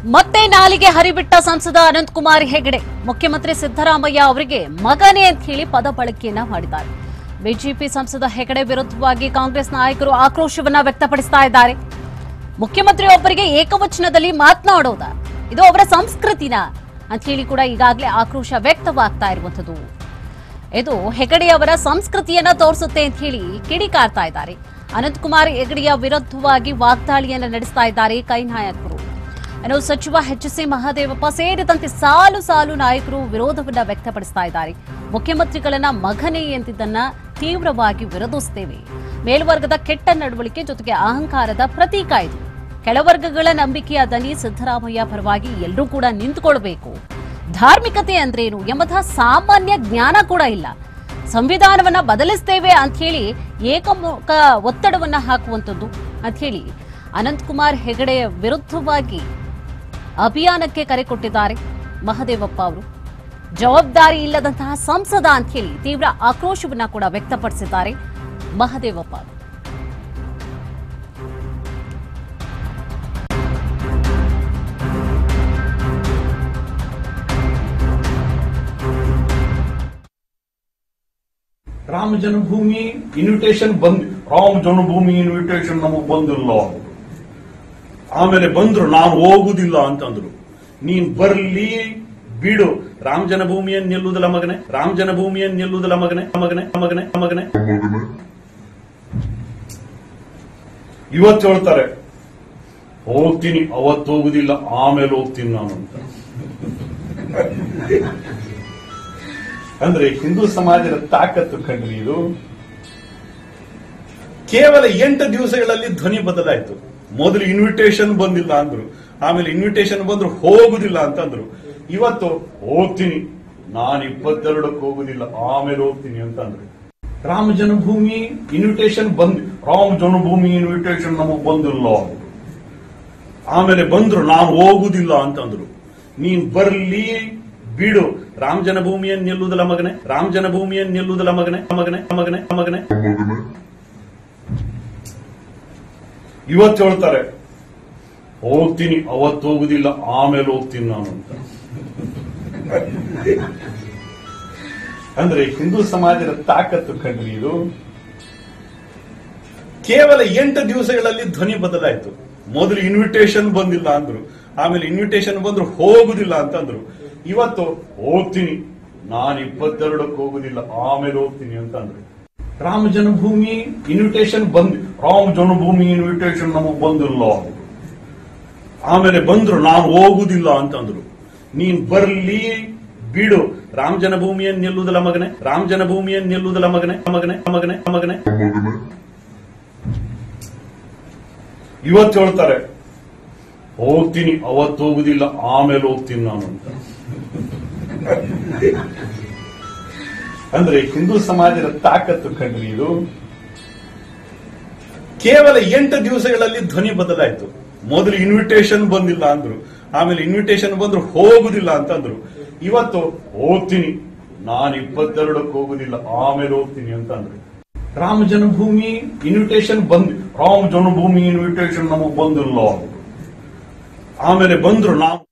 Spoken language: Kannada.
ಮತ್ತೆ ನಾಲಿಗೆ ಹರಿಬಿಟ್ಟ ಸಂಸದ ಅನಂತಕುಮಾರ್ ಹೆಗಡೆ ಮುಖ್ಯಮಂತ್ರಿ ಸಿದ್ದರಾಮಯ್ಯ ಅವರಿಗೆ ಮಗನೇ ಅಂತ ಹೇಳಿ ಪದ ಬಳಕೆಯನ್ನ ಮಾಡಿದ್ದಾರೆ ಬಿಜೆಪಿ ಸಂಸದ ಹೆಗಡೆ ವಿರುದ್ಧವಾಗಿ ಕಾಂಗ್ರೆಸ್ ನಾಯಕರು ಆಕ್ರೋಶವನ್ನ ವ್ಯಕ್ತಪಡಿಸ್ತಾ ಇದ್ದಾರೆ ಮುಖ್ಯಮಂತ್ರಿ ಒಬ್ಬರಿಗೆ ಏಕವಚನದಲ್ಲಿ ಮಾತನಾಡೋದ ಇದು ಅವರ ಸಂಸ್ಕೃತಿನ ಅಂತ ಹೇಳಿ ಕೂಡ ಈಗಾಗಲೇ ಆಕ್ರೋಶ ವ್ಯಕ್ತವಾಗ್ತಾ ಇರುವಂಥದ್ದು ಇದು ಹೆಗಡೆ ಅವರ ಸಂಸ್ಕೃತಿಯನ್ನ ತೋರಿಸುತ್ತೆ ಅಂತ ಹೇಳಿ ಕಿಡಿಕಾರ್ತಾ ಇದ್ದಾರೆ ಅನಂತಕುಮಾರ್ ಹೆಗಡೆಯ ವಿರುದ್ಧವಾಗಿ ವಾಗ್ದಾಳಿಯನ್ನ ನಡೆಸ್ತಾ ಇದ್ದಾರೆ ಕೈ ನಾಯಕರು ಇನ್ನು ಸಚಿವ ಎಚ್ ಸಿ ಮಹದೇವಪ್ಪ ಸೇರಿದಂತೆ ಸಾಲು ಸಾಲು ನಾಯಕರು ವಿರೋಧವನ್ನ ವ್ಯಕ್ತಪಡಿಸ್ತಾ ಇದ್ದಾರೆ ಮುಖ್ಯಮಂತ್ರಿಗಳನ್ನ ಮಗನೇ ಎಂತಿದ್ದನ್ನ ತೀವ್ರವಾಗಿ ವಿರೋಧಿಸುತ್ತೇವೆ ಮೇಲ್ವರ್ಗದ ಕೆಟ್ಟ ನಡವಳಿಕೆ ಜೊತೆಗೆ ಅಹಂಕಾರದ ಪ್ರತೀಕ ಇದು ಕೆಳವರ್ಗಗಳ ನಂಬಿಕೆಯ ದನಿ ಸಿದ್ದರಾಮಯ್ಯ ಪರವಾಗಿ ಎಲ್ಲರೂ ಕೂಡ ನಿಂತುಕೊಳ್ಬೇಕು ಧಾರ್ಮಿಕತೆ ಅಂದ್ರೇನು ಎಂಬಂತಹ ಸಾಮಾನ್ಯ ಜ್ಞಾನ ಕೂಡ ಇಲ್ಲ ಸಂವಿಧಾನವನ್ನ ಬದಲಿಸ್ತೇವೆ ಅಂತ ಹೇಳಿ ಏಕಮುಖ ಒತ್ತಡವನ್ನ ಹಾಕುವಂಥದ್ದು ಅಂತ ಹೇಳಿ ಅನಂತಕುಮಾರ್ ಹೆಗಡೆಯ ವಿರುದ್ಧವಾಗಿ ಅಭಿಯಾನಕ್ಕೆ ಕರೆ ಕೊಟ್ಟಿದ್ದಾರೆ ಮಹದೇವಪ್ಪ ಅವರು ಜವಾಬ್ದಾರಿ ಇಲ್ಲದಂತಹ ಸಂಸದ ಅಂತ ಹೇಳಿ ತೀವ್ರ ಆಕ್ರೋಶವನ್ನ ಕೂಡ ವ್ಯಕ್ತಪಡಿಸಿದ್ದಾರೆ ಮಹದೇವಪ್ಪ ಅವರು ರಾಮ ಜನ್ಮಭೂಮಿ ಇನ್ವಿಟೇಷನ್ ಬಂದ್ ರಾಮ ಜನ್ಮಭೂಮಿ ಇನ್ವಿಟೇಷನ್ ನಮಗ್ ಬಂದಿಲ್ಲ ಆಮೇಲೆ ಬಂದ್ರು ನಾನು ಹೋಗುದಿಲ್ಲ ಅಂತಂದ್ರು ನೀನ್ ಬರ್ಲಿ ಬಿಡು ರಾಮ ಜನ್ಮಭೂಮಿಯನ್ ನಿಲ್ಲುವುದಿಲ್ಲ ಮಗನೆ ರಾಮ ಜನ್ಮಭೂಮಿಯನ್ ನಿಲ್ಲುವುದಿಲ್ಲ ಮಗನೆ ಮಗನೆ ಮಗನೆ ಮಗನೆ ಇವತ್ತು ಹೇಳ್ತಾರೆ ಹೋಗ್ತೀನಿ ಅವತ್ತು ಹೋಗುದಿಲ್ಲ ಆಮೇಲೆ ಹೋಗ್ತೀನಿ ನಾನು ಅಂತ ಅಂದ್ರೆ ಹಿಂದೂ ಸಮಾಜದ ತಾಕತ್ತು ಕಂಡ್ರಿ ಇದು ಕೇವಲ ಎಂಟು ದಿವಸಗಳಲ್ಲಿ ಧ್ವನಿ ಬದಲಾಯಿತು ಮೊದಲು ಇನ್ವಿಟೇಷನ್ ಬಂದಿಲ್ಲ ಅಂದ್ರು ಆಮೇಲೆ ಇನ್ವಿಟೇಷನ್ ಬಂದ್ರು ಹೋಗುದಿಲ್ಲ ಅಂತಂದ್ರು ಇವತ್ತು ಹೋಗ್ತೀನಿ ನಾನು ಇಪ್ಪತ್ತೆರಡಕ್ಕೆ ಹೋಗುದಿಲ್ಲ ಆಮೇಲೆ ಹೋಗ್ತೀನಿ ಅಂತಂದ್ರು ರಾಮ ಜನ್ಮಭೂಮಿ ಇನ್ವಿಟೇಷನ್ ಬಂದ್ ರಾಮ ಜನ್ಮಭೂಮಿ ಇನ್ವಿಟೇಷನ್ ನಮಗ್ ಬಂದಿಲ್ಲ ಆಮೇಲೆ ಬಂದ್ರು ನಾನು ಹೋಗುದಿಲ್ಲ ಅಂತಂದ್ರು ನೀನ್ ಬರ್ಲಿ ಬಿಡು ರಾಮ ಜನ್ಮಭೂಮಿಯನ್ ನಿಲ್ಲುವುದಿಲ್ಲ ಮಗನೆ ರಾಮ ಜನ್ಮಭೂಮಿಯನ್ ನಿಲ್ಲುವುದಿಲ್ಲ ಮಗನೆ ಮಗನೆ ಮಗನೆ ಮಗನೆ ಇವತ್ತು ಹೇಳ್ತಾರೆ ಹೋಗ್ತೀನಿ ಅವತ್ತು ಹೋಗುದಿಲ್ಲ ಆಮೇಲೆ ಹೋಗ್ತೀನಿ ನಾನು ಅಂತ ಅಂದ್ರೆ ಹಿಂದೂ ಸಮಾಜದ ತಾಕತ್ತು ಕಂಡ್ರಿ ಇದು ಕೇವಲ ಎಂಟು ದಿವಸಗಳಲ್ಲಿ ಧ್ವನಿ ಬದಲಾಯಿತು ಮೊದಲು ಇನ್ವಿಟೇಷನ್ ಬಂದಿಲ್ಲ ಅಂದ್ರು ಆಮೇಲೆ ಇನ್ವಿಟೇಷನ್ ಬಂದ್ರು ಹೋಗುದಿಲ್ಲ ಅಂತಂದ್ರು ಇವತ್ತು ಹೋಗ್ತೀನಿ ನಾನು ಇಪ್ಪತ್ತೆರಡಕ್ಕೆ ಹೋಗುದಿಲ್ಲ ಆಮೇಲೆ ಹೋಗ್ತೀನಿ ಅಂತಂದ್ರು ರಾಮ ಜನ್ಮಭೂಮಿ ಇನ್ವಿಟೇಷನ್ ಬಂದ್ ರಾಮ ಜನ್ಮಭೂಮಿ ಇನ್ವಿಟೇಷನ್ ನಮಗ್ ಬಂದಿಲ್ಲ ಆಮೇಲೆ ಬಂದ್ರು ನಾನು ಹೋಗುದಿಲ್ಲ ಅಂತಂದ್ರು ನೀನ್ ಬರ್ಲಿ ಬಿಡು ರಾಮ ಜನ್ಮಭೂಮಿಯನ್ ನಿಲ್ಲುವುದಿಲ್ಲ ಮಗನೆ ರಾಮ ಜನ್ಮಭೂಮಿಯನ್ ನಿಲ್ಲುವುದಿಲ್ಲ ಮಗನೆ ಮಗನೆ ಮಗನೆ ಮಗನೆ ಇವತ್ತು ಹೇಳ್ತಾರೆ ಹೋಗ್ತೀನಿ ಅವತ್ತು ಹೋಗುದಿಲ್ಲ ಆಮೇಲೆ ಹೋಗ್ತೀನಿ ನಾನು ಅಂತ ಅಂದ್ರೆ ಹಿಂದೂ ಸಮಾಜದ ತಾಕತ್ತು ಕಂಡ್ರಿ ಇದು ಕೇವಲ ಎಂಟು ದಿವಸಗಳಲ್ಲಿ ಧ್ವನಿ ಬದಲಾಯಿತು ಮೊದಲು ಇನ್ವಿಟೇಷನ್ ಬಂದಿಲ್ಲ ಅಂದ್ರು ಆಮೇಲೆ ಇನ್ವಿಟೇಷನ್ ಬಂದ್ರು ಹೋಗುದಿಲ್ಲ ಅಂತಂದ್ರು ಇವತ್ತು ಹೋಗ್ತೀನಿ ನಾನು ಇಪ್ಪತ್ತೆರಡಕ್ಕೆ ಹೋಗುದಿಲ್ಲ ಆಮೇಲೆ ಹೋಗ್ತೀನಿ ಅಂತಂದ್ರು ರಾಮ ಜನ್ಮಭೂಮಿ ಇನ್ವಿಟೇಷನ್ ಬಂದ್ ರಾಮ ಜನ್ಮಭೂಮಿ ಇನ್ವಿಟೇಷನ್ ನಮಗ್ ಬಂದಿಲ್ಲ ಆಮೇಲೆ ಬಂದ್ರು ನಾವು